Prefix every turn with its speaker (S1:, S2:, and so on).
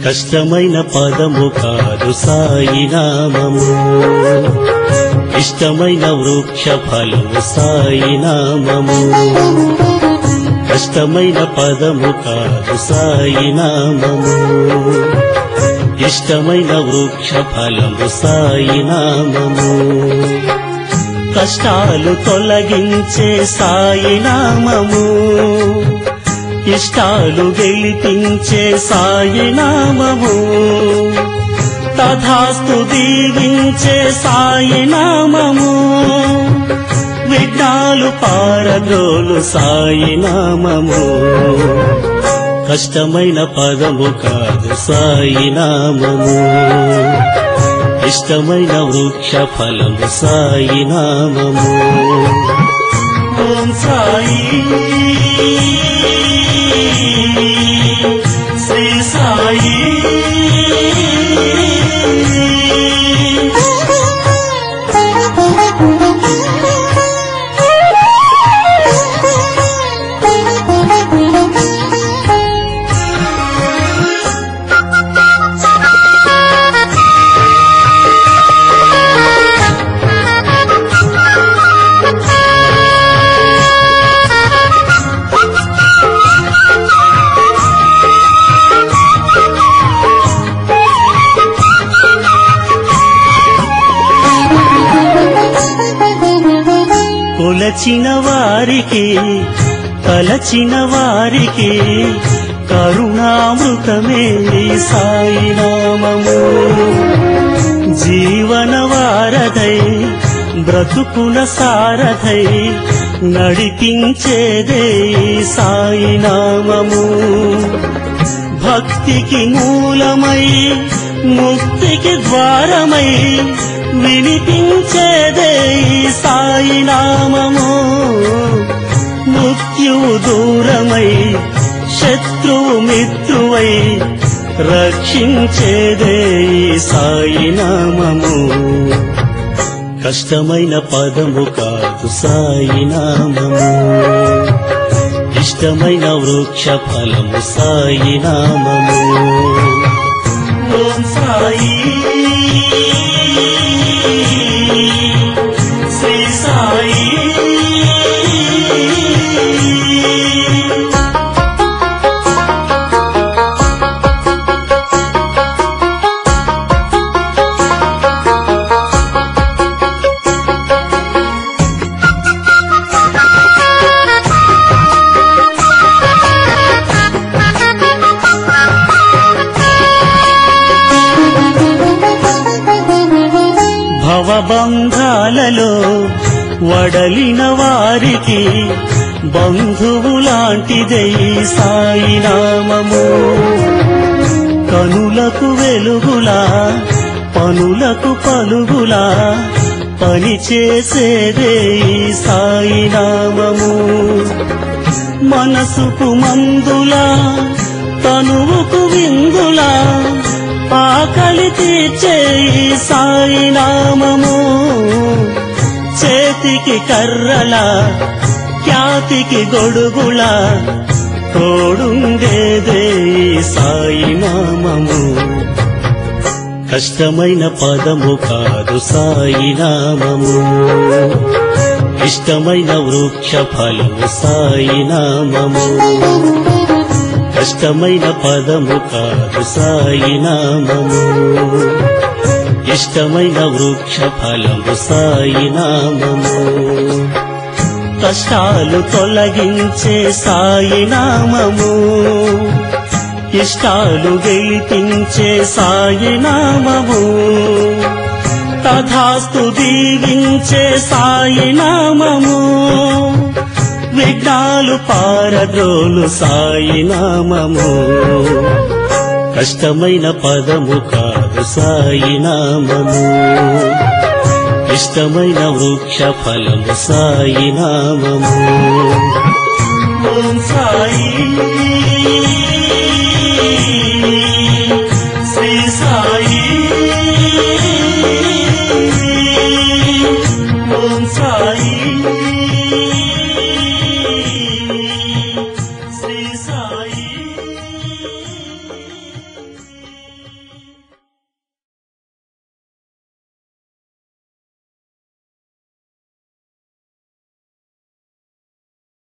S1: కష్టమైన పదము కాదు సాయి నామము ఇష్టమైన వృక్ష ఫలము సాయి నామము కష్టమైన పదము కాదు సాయి నామము ఇష్టమైన వృక్ష ఫలము సాయి నామము కష్టాలు తొలగించే సాయి నామము ఇష్టాలు గెలిపించే సాయి నామము తథాస్తు దీవించే సాయి నామము విఘ్నాలు పారద్రోలు సాయి నామము కష్టమైన పదము కాదు సాయి నామము ఇష్టమైన వృక్ష ఫలము సాయి నామము ఓం సాయి శ్రీ సాయి కొలచిన వారికి తలచిన వారికి కరుణామృతమే ఈ సాయి నామము జీవన వారధై బ్రతుకుల సారథై నడిపించేదే ఈ సాయి నామము భక్తికి మూలమై ముక్తికి ద్వారమై వినిపించేదే ఈ సాయి నామము మృత్యువు దూరమై శత్రువు మిత్రువై రక్షించేదే ఈ సాయి నామము కష్టమైన పదము కాదు సాయి నామము ఇష్టమైన వృక్ష ఫలము సాయి నామము ఓం సాయి శ్రీ సాయి భవబంధాలలో వడలిన వారికి బంధువులాంటిదే ఈ సాయి నామము కనులకు వెలుగులా పనులకు పలుగులా పని చేసేదే ఈ సాయి నామము మనసుకు మందులా తనువుకు విందులా ఆకలి తీర్చే ఈ సాయి నామము చేతికి కర్రల ఖ్యాతికి గొడుగుల తోడుండేదే ఈ సాయి నామము కష్టమైన పదము కాదు సాయి నామము ఇష్టమైన వృక్ష ఫలము సాయి నామము కష్టమైన పదము కాదు సాయి నామము ఇష్టమైన వృక్ష ఫలము సాయి నామము కష్టాలు తొలగించే సాయి నామము ఇష్టాలు గెలిపించే సాయి నామము తథాస్తు దీవించే సాయి నామము విఘ్నాలు పారద్రోలు సాయి నామము కష్టమైన పదము కాదు సాయి నామము ఇష్టమైన వృక్ష ఫలము సాయి నామము ఓం సాయి